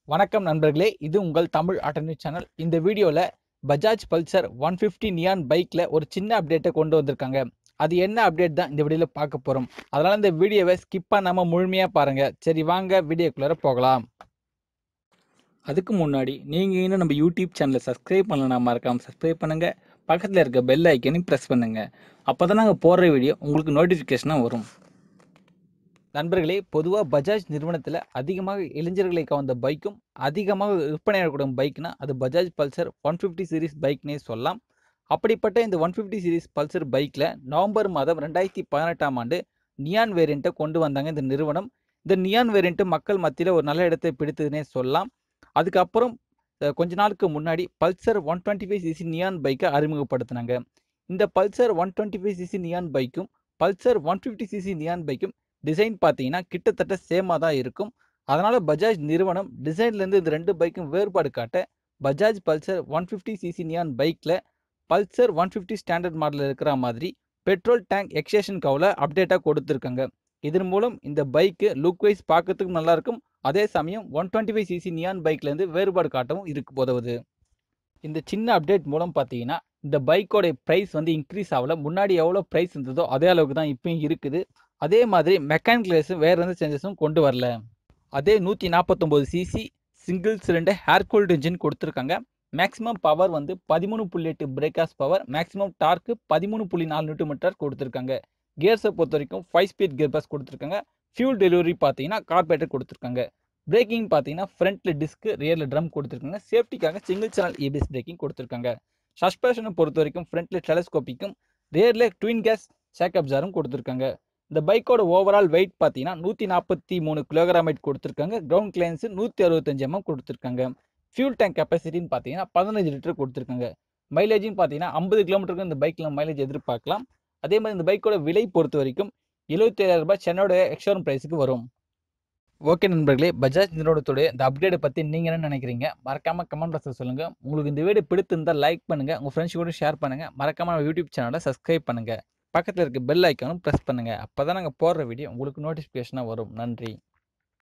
வணக்கம் நண்பர்களே இது உங்கள் தமிழ் ஆட்டோ நியூஸ் சேனல் இந்த வீடியோவில் Bajaj Pulsar one fifty neon பைக்கில் ஒரு சின்ன அப்டேட்டை கொண்டு வந்திருக்காங்க அது என்ன அப்டேட் தான் இந்த வீடியோவில் பார்க்க போகிறோம் அதனால் இந்த வீடியோவை ஸ்கிப் பண்ணாமல் முழுமையாக பாருங்கள் சரி வாங்க வீடியோக்குள்ளே போகலாம் அதுக்கு முன்னாடி நீங்கள் இன்னும் நம்ம யூடியூப் சேனலை சப்ஸ்கிரைப் பண்ணலாம் மறக்காமல் சப்ஸ்கிரைப் பண்ணுங்கள் பக்கத்தில் இருக்க பெல் ஐக்கனையும் ப்ரெஸ் பண்ணுங்கள் அப்போ தான் நாங்கள் போடுற வீடியோ உங்களுக்கு நோட்டிஃபிகேஷனாக வரும் நண்பர்களே பொதுவாக பஜாஜ் நிறுவனத்தில் அதிகமாக இளைஞர்களை கவர்ந்த பைக்கும் அதிகமாக விற்பனையாகக்கூடிய பைக்னா அது Bajaj Pulsar one fifty series பைக்னே சொல்லலாம் அப்படிப்பட்ட இந்த ஒன் ஃபிஃப்டி சீரிஸ் பல்சர் பைக்கில் நவம்பர் மாதம் ரெண்டாயிரத்தி பதினெட்டாம் ஆண்டு நியான் வேரியண்ட்டை கொண்டு வந்தாங்க இந்த நிறுவனம் இந்த நியான் வேரியண்ட்டு மக்கள் மத்தியில் ஒரு நல்ல இடத்தை பிடித்ததுனே சொல்லலாம் அதுக்கப்புறம் அஹ், கொஞ்ச நாளுக்கு முன்னாடி Pulsar one twenty five CC neon பைக்கை அறிமுகப்படுத்தினாங்க இந்த Pulsar one twenty five CC neon பைக்கும் Pulsar one fifty CC neon பைக்கும் டிசைன் பார்த்தீங்கன்னா கிட்டத்தட்ட சேமாக தான் இருக்கும் அதனால் பஜாஜ் நிறுவனம் டிசைன்லேருந்து இந்த ரெண்டு பைக்கும் வேறுபாடு காட்ட Bajaj Pulsar one fifty CC neon பைக்கில் பல்சர் ஒன் ஃபிஃப்டி ஸ்டாண்டர்ட் மாடலில் இருக்கிற மாதிரி பெட்ரோல் டேங்க் எக்ஸ்டேஷன் கவில் அப்டேட்டாக கொடுத்துருக்காங்க இதன் மூலம் இந்த பைக்கு லுக் வைஸ் பார்க்கறதுக்கும் நல்லாயிருக்கும் அதே சமயம் one twenty five CC neon பைக்லேருந்து வேறுபாடு காட்டவும் இருக்கு உதவுது இந்த சின்ன அப்டேட் மூலம் பார்த்தீங்கன்னா இந்த பைக்கோட ப்ரைஸ் வந்து இன்க்ரீஸ் ஆகல முன்னாடி எவ்வளோ ப்ரைஸ் இருந்ததோ அதே அளவுக்கு தான் இப்பயும் இருக்குது அதே மாதிரி மெக்கானிக்கலைஸும் வேறு எந்த சேஞ்சஸும் கொண்டு வரல அதே நூற்றி நாற்பத்தொம்போது CC single cylinder air cooled engine கொடுத்துருக்காங்க மேக்ஸிமம் பவர் வந்து பதிமூணு புள்ளி எட்டு பிரேக்காஸ் பவர் மேக்ஸிமம் டார்க்கு பதிமூணு புள்ளி நாலு நியூட்டன் மீட்டர் கொடுத்துருக்காங்க கியர்ஸை பொறுத்த வரைக்கும் ஃபைவ் ஸ்பீட் கியர் பஸ் கொடுத்துருக்காங்க ஃபியூல் டெலிவரி பார்த்தீங்கன்னா கார்பரேட்டர் கொடுத்துருக்காங்க பிரேக்கிங் பார்த்தீங்கன்னா ஃப்ரண்ட்டில் டிஸ்க் ரியரில் ட்ரம் கொடுத்துருக்காங்க சேஃப்டிக்காக சிங்கிள் சேனல் ஏபிஎஸ் பிரேக்கிங் கொடுத்துருக்காங்க சஸ்பென்ஷனை பொறுத்த வரைக்கும் ஃப்ரண்ட்டில் டெலஸ்கோப்பிக்கும் ரியரில் ட்வின் கேஸ் ஷேக் அப்சாரும் கொடுத்துருக்காங்க இந்த பைக்கோட ஓவரால் வெயிட் பார்த்தீங்கன்னா நூற்றி நாற்பத்தி மூணு கிலோகிராம் வெயிட் கொடுத்துருக்காங்க கிரவுண்ட் கிளைன்ஸ் நூற்றி அறுபத்தஞ்சு எம்எம் கொடுத்துருக்காங்க ஃபியூல் டேங்க் கெப்பாசிட்டின்னு பார்த்தீங்கன்னா பதினஞ்சு லிட்டர் கொடுத்துருக்காங்க மைலேஜும் பார்த்தீங்கன்னா ஐம்பது கிலோமீட்டருக்கு இந்த பைக்கில் மைலேஜ் எதிர்பார்க்கலாம் அதே மாதிரி இந்த பைக்கோட விலை பொறுத்த வரைக்கும் எழுபத்தேழாயிரம் ரூபாய் சென்னோட எக்ஸ்ஷோரூம் ப்ரைஸுக்கு வரும் ஓகே நண்பர்களே பஜாஜ் நிறுவனத்துடைய இந்த அப்டேட்டை பற்றி நீங்கள் என்ன நினைக்கிறீங்க மறக்காமல் கமெண்ட் பாக்ஸில் சொல்லுங்கள் உங்களுக்கு இந்த வீடியோ பிடித்திருந்தால் லைக் பண்ணுங்கள் உங்கள் ஃப்ரெண்ட்ஸ் கூட ஷேர் பண்ணுங்கள் மறக்காமல் நம்ம யூடியூப் சேனலை சப்ஸ்கிரைப் பண்ணுங்கள் பக்கத்தில் இருக்க பெல் ஐக்கானும் ப்ரெஸ் பண்ணுங்கள் அப்போ தான் நாங்கள் போடுற வீடியோ உங்களுக்கு நோட்டிஃபிகேஷனாக வரும் நன்றி